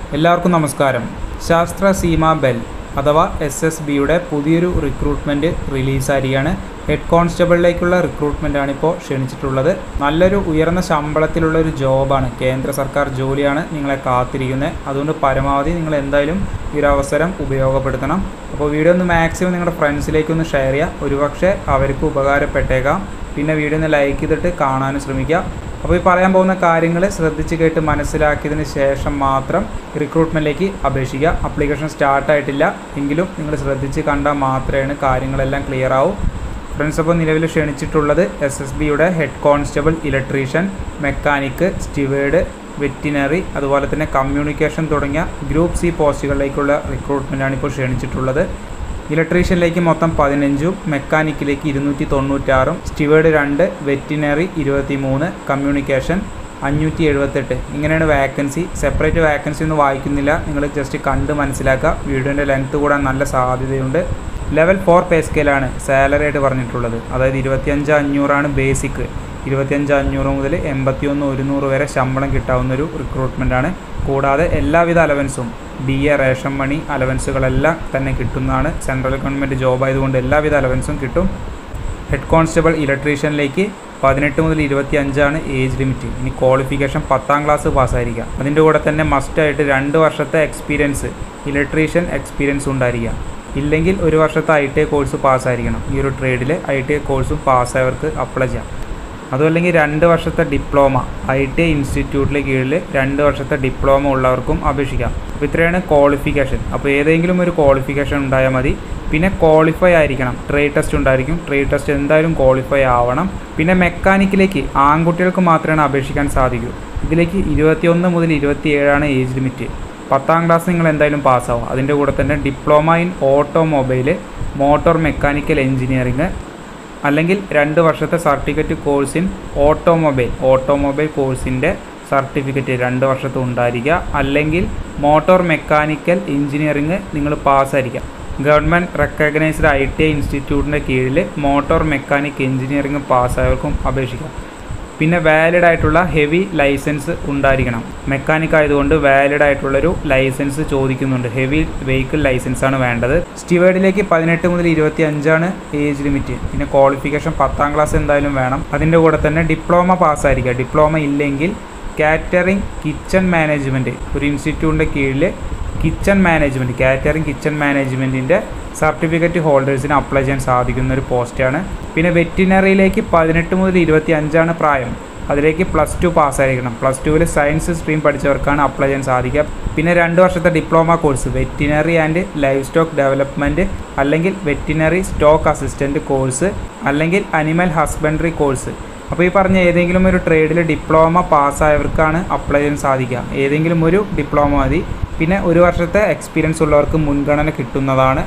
എല്ലാവർക്കും നമസ്കാരം ശാസ്ത്ര സീമ ബെൽ അഥവാ എസ് എസ് ബിയുടെ പുതിയൊരു റിക്രൂട്ട്മെൻറ്റ് റിലീസായിരിക്കുകയാണ് ഹെഡ് കോൺസ്റ്റബിളിലേക്കുള്ള റിക്രൂട്ട്മെൻറ്റാണ് ഇപ്പോൾ ക്ഷണിച്ചിട്ടുള്ളത് നല്ലൊരു ഉയർന്ന ശമ്പളത്തിലുള്ള ഒരു ജോബാണ് കേന്ദ്ര സർക്കാർ ജോലിയാണ് നിങ്ങളെ കാത്തിരിക്കുന്നത് അതുകൊണ്ട് പരമാവധി നിങ്ങൾ എന്തായാലും ഈ ഒരു അവസരം ഉപയോഗപ്പെടുത്തണം അപ്പോൾ വീഡിയോ ഒന്ന് മാക്സിമം നിങ്ങളുടെ ഫ്രണ്ട്സിലേക്കൊന്ന് ഷെയർ ചെയ്യുക ഒരുപക്ഷെ അവർക്ക് ഉപകാരപ്പെട്ടേക്കാം പിന്നെ വീഡിയോ ഒന്ന് ലൈക്ക് ചെയ്തിട്ട് കാണാനും ശ്രമിക്കുക അപ്പോൾ ഈ പറയാൻ പോകുന്ന കാര്യങ്ങൾ ശ്രദ്ധിച്ച് കേട്ട് മനസ്സിലാക്കിയതിന് ശേഷം മാത്രം റിക്രൂട്ട്മെൻറ്റിലേക്ക് അപേക്ഷിക്കുക അപ്ലിക്കേഷൻ സ്റ്റാർട്ട് ആയിട്ടില്ല എങ്കിലും നിങ്ങൾ ശ്രദ്ധിച്ച് കണ്ടാൽ മാത്രമേ കാര്യങ്ങളെല്ലാം ക്ലിയർ ആവൂ ഫ്രണ്ട്സ് അപ്പോൾ നിലവിൽ ക്ഷണിച്ചിട്ടുള്ളത് എസ് എസ് ബിയുടെ head constable electrician mechanic steward veterinary അതുപോലെ തന്നെ കമ്മ്യൂണിക്കേഷൻ തുടങ്ങിയ ഗ്രൂപ്പ് സി പോസ്റ്റുകളിലേക്കുള്ള റിക്രൂട്ട്മെൻറ്റാണ് ഇപ്പോൾ ക്ഷണിച്ചിട്ടുള്ളത് ഇലക്ട്രീഷ്യനിലേക്ക് മൊത്തം പതിനഞ്ചും മെക്കാനിക്കിലേക്ക് ഇരുന്നൂറ്റി തൊണ്ണൂറ്റാറും സ്റ്റിവേഡ് രണ്ട് വെറ്റിനറി ഇരുപത്തി മൂന്ന് കമ്മ്യൂണിക്കേഷൻ അഞ്ഞൂറ്റി എഴുപത്തെട്ട് ഇങ്ങനെയാണ് വാക്കൻസി സെപ്പറേറ്റ് വാക്കൻസി ഒന്നും വായിക്കുന്നില്ല നിങ്ങൾ ജസ്റ്റ് കണ്ട് മനസ്സിലാക്കുക വീഡിയോൻ്റെ ലെങ്ത്ത് കൂടാൻ നല്ല സാധ്യതയുണ്ട് ലെവൽ ഫോർ പേ സ്കെയിലാണ് സാലറി ആയിട്ട് പറഞ്ഞിട്ടുള്ളത് അതായത് ഇരുപത്തിയഞ്ച് അഞ്ഞൂറാണ് ബേസിക് ഇരുപത്തിയഞ്ച് അഞ്ഞൂറ് മുതൽ എൺപത്തിയൊന്ന് ഒരുന്നൂറ് വരെ ശമ്പളം കിട്ടാവുന്ന ഒരു റിക്രൂട്ട്മെൻറ്റാണ് കൂടാതെ എല്ലാവിധ അലവൻസും ഡി എ റേഷൻ മണി അലവൻസുകളെല്ലാം തന്നെ കിട്ടുന്നതാണ് സെൻട്രൽ ഗവൺമെൻറ് ജോബ് ആയതുകൊണ്ട് എല്ലാവിധ അലവൻസും കിട്ടും ഹെഡ് കോൺസ്റ്റബിൾ ഇലക്ട്രീഷ്യനിലേക്ക് പതിനെട്ട് മുതൽ ഇരുപത്തി അഞ്ചാണ് ഏജ് ലിമിറ്റ് ഇനി ക്വാളിഫിക്കേഷൻ പത്താം ക്ലാസ് പാസ്സായിരിക്കുക അതിൻ്റെ കൂടെ തന്നെ മസ്റ്റായിട്ട് രണ്ട് വർഷത്തെ എക്സ്പീരിയൻസ് ഇലക്ട്രീഷ്യൻ എക്സ്പീരിയൻസ് ഉണ്ടായിരിക്കുക ഇല്ലെങ്കിൽ ഒരു വർഷത്തെ ഐ ടി ഐ കോഴ്സ് പാസ്സായിരിക്കണം ഈ ഒരു ട്രേഡിൽ ഐ ടി ഐ കോഴ്സും പാസ്സായവർക്ക് അപ്ലൈ ചെയ്യാം അതുമല്ലെങ്കിൽ രണ്ട് വർഷത്തെ ഡിപ്ലോമ ഐ ടി ഐ ഇൻസ്റ്റിറ്റ്യൂട്ടിലെ കീഴിൽ രണ്ട് വർഷത്തെ ഡിപ്ലോമ ഉള്ളവർക്കും അപേക്ഷിക്കാം അപ്പോൾ ഇത്രയാണ് ക്വാളിഫിക്കേഷൻ അപ്പോൾ ഏതെങ്കിലും ഒരു ക്വാളിഫിക്കേഷൻ ഉണ്ടായാൽ മതി പിന്നെ ക്വാളിഫൈ ആയിരിക്കണം ട്രേഡ് ടെസ്റ്റ് ഉണ്ടായിരിക്കും ട്രേഡ് ടെസ്റ്റ് എന്തായാലും ക്വാളിഫൈ ആവണം പിന്നെ മെക്കാനിക്കിലേക്ക് ആൺകുട്ടികൾക്ക് മാത്രമേ അപേക്ഷിക്കാൻ സാധിക്കൂ ഇതിലേക്ക് ഇരുപത്തിയൊന്ന് മുതൽ ഇരുപത്തിയേഴാണ് ഏജ് ലിമിറ്റ് പത്താം ക്ലാസ് നിങ്ങൾ എന്തായാലും പാസ്സാവും അതിൻ്റെ കൂടെ തന്നെ diploma in automobile motor mechanical engineering അല്ലെങ്കിൽ രണ്ട് വർഷത്തെ certificate course in automobile automobile കോഴ്സിൻ്റെ സർട്ടിഫിക്കറ്റ് രണ്ട് വർഷത്തെ ഉണ്ടായിരിക്കുക അല്ലെങ്കിൽ മോട്ടോർ മെക്കാനിക്കൽ എഞ്ചിനീയറിംഗ് നിങ്ങൾ പാസ്സായിരിക്കുക government recognised I T I ഇൻസ്റ്റിറ്റ്യൂട്ടിൻ്റെ കീഴിൽ മോട്ടോർ മെക്കാനിക് എഞ്ചിനീയറിംഗ് പാസ്സായവർക്കും അപേക്ഷിക്കാം പിന്നെ വാലിഡ് ആയിട്ടുള്ള ഹെവി ലൈസൻസ് ഉണ്ടായിരിക്കണം മെക്കാനിക് ആയതുകൊണ്ട് വാലിഡ് ആയിട്ടുള്ളൊരു ലൈസൻസ് ചോദിക്കുന്നുണ്ട് ഹെവി വെഹിക്കിൾ ലൈസൻസ് ആണ് വേണ്ടത് സ്റ്റിവേഡിലേക്ക് പതിനെട്ട് മുതൽ ഇരുപത്തി അഞ്ചാണ് ഏജ് ലിമിറ്റ് പിന്നെ ക്വാളിഫിക്കേഷൻ പത്താം ക്ലാസ് എന്തായാലും വേണം അതിൻ്റെ കൂടെ തന്നെ ഡിപ്ലോമ പാസ്സായിരിക്കുക ഡിപ്ലോമ ഇല്ലെങ്കിൽ കാറ്ററിംഗ് കിച്ചൺ മാനേജ്മെൻറ്റ് ഒരു ഇൻസ്റ്റിറ്റ്യൂട്ടിൻ്റെ കീഴിൽ കിച്ചൺ മാനേജ്മെൻറ്റ് കാറ്ററിംഗ് കിച്ചൺ മാനേജ്മെൻറ്റിൻ്റെ സർട്ടിഫിക്കറ്റ് ഹോൾഡേഴ്സിന് അപ്ലൈ ചെയ്യാൻ സാധിക്കുന്ന ഒരു പോസ്റ്റാണ് പിന്നെ വെറ്റിനറിയിലേക്ക് പതിനെട്ട് മുതൽ ഇരുപത്തി അഞ്ചാണ് പ്രായം അതിലേക്ക് പ്ലസ് ടു പാസ്സായിരിക്കണം പ്ലസ് ടുവിൽ സയൻസ് സ്ട്രീം പഠിച്ചവർക്കാണ് അപ്ലൈ ചെയ്യാൻ സാധിക്കുക പിന്നെ രണ്ട് വർഷത്തെ diploma course veterinary and livestock development അല്ലെങ്കിൽ വെറ്റിനറി സ്റ്റോക്ക് അസിസ്റ്റൻറ്റ് കോഴ്സ് അല്ലെങ്കിൽ അനിമൽ ഹസ്ബൻഡറി കോഴ്സ് അപ്പോൾ ഈ പറഞ്ഞ ഏതെങ്കിലും ഒരു ട്രേഡിൽ ഡിപ്ലോമ പാസ്സായവർക്കാണ് അപ്ലൈ ചെയ്യാൻ സാധിക്കുക ഏതെങ്കിലും ഒരു ഡിപ്ലോമ മതി പിന്നെ ഒരു വർഷത്തെ എക്സ്പീരിയൻസ് ഉള്ളവർക്ക് മുൻഗണന കിട്ടുന്നതാണ്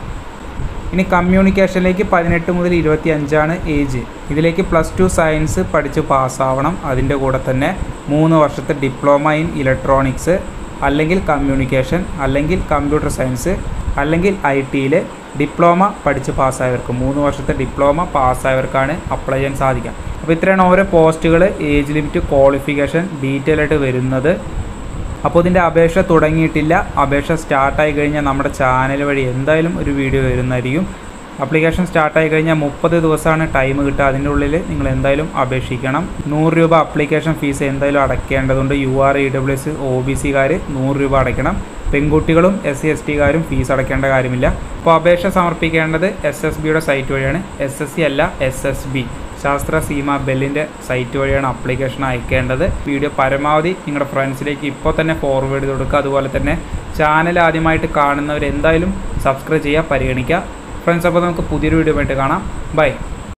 ഇനി കമ്മ്യൂണിക്കേഷനിലേക്ക് പതിനെട്ട് മുതൽ ഇരുപത്തി അഞ്ചാണ് ഏജ് ഇതിലേക്ക് പ്ലസ് ടു സയൻസ് പഠിച്ച് പാസ്സാവണം അതിൻ്റെ കൂടെ തന്നെ മൂന്ന് വർഷത്തെ ഡിപ്ലോമ ഇൻ ഇലക്ട്രോണിക്സ് അല്ലെങ്കിൽ കമ്മ്യൂണിക്കേഷൻ അല്ലെങ്കിൽ കമ്പ്യൂട്ടർ സയൻസ് അല്ലെങ്കിൽ ഐ ടിയിൽ ഡിപ്ലോമ പഠിച്ച് പാസ്സായവർക്ക് മൂന്ന് വർഷത്തെ ഡിപ്ലോമ പാസ്സായവർക്കാണ് അപ്ലൈ ചെയ്യാൻ സാധിക്കുക അപ്പോൾ ഇത്രയാണ് ഓരോ പോസ്റ്റുകൾ ഏജ് ലിമിറ്റ് ക്വാളിഫിക്കേഷൻ ഡീറ്റെയിൽ ആയിട്ട് വരുന്നത് അപ്പോൾ ഇതിൻ്റെ അപേക്ഷ തുടങ്ങിയിട്ടില്ല അപേക്ഷ സ്റ്റാർട്ടായി കഴിഞ്ഞാൽ നമ്മുടെ ചാനൽ വഴി എന്തായാലും ഒരു വീഡിയോ വരുന്നതായിരിക്കും അപ്ലിക്കേഷൻ സ്റ്റാർട്ടായി കഴിഞ്ഞാൽ മുപ്പത് ദിവസമാണ് ടൈം കിട്ടുക അതിൻ്റെ ഉള്ളിൽ നിങ്ങൾ എന്തായാലും അപേക്ഷിക്കണം നൂറ് രൂപ അപ്ലിക്കേഷൻ ഫീസ് എന്തായാലും അടയ്ക്കേണ്ടതുണ്ട് U R E W S O B സിക്കാർ നൂറ് രൂപ അടയ്ക്കണം പെൺകുട്ടികളും എസ് സി എസ് ടിക്കാരും ഫീസ് അടയ്ക്കേണ്ട കാര്യമില്ല അപ്പോൾ അപേക്ഷ സമർപ്പിക്കേണ്ടത് എസ് എസ് ബിയുടെ സൈറ്റ് വഴിയാണ് എസ് എസ് സി അല്ല S S B Shastra Seema ബെല്ലിൻ്റെ സൈറ്റ് വഴിയാണ് അപ്ലിക്കേഷൻ അയക്കേണ്ടത് വീഡിയോ പരമാവധി നിങ്ങളുടെ ഫ്രണ്ട്സിലേക്ക് ഇപ്പോൾ തന്നെ ഫോർവേഡ് ചെയ്ത് കൊടുക്കുക അതുപോലെ തന്നെ ചാനൽ ആദ്യമായിട്ട് കാണുന്നവർ എന്തായാലും സബ്സ്ക്രൈബ് ചെയ്യുക പരിഗണിക്കുക ഫ്രണ്ട്സ് അപ്പോൾ നമുക്ക് പുതിയൊരു വീഡിയോ ആയിട്ട് കാണാം ബൈ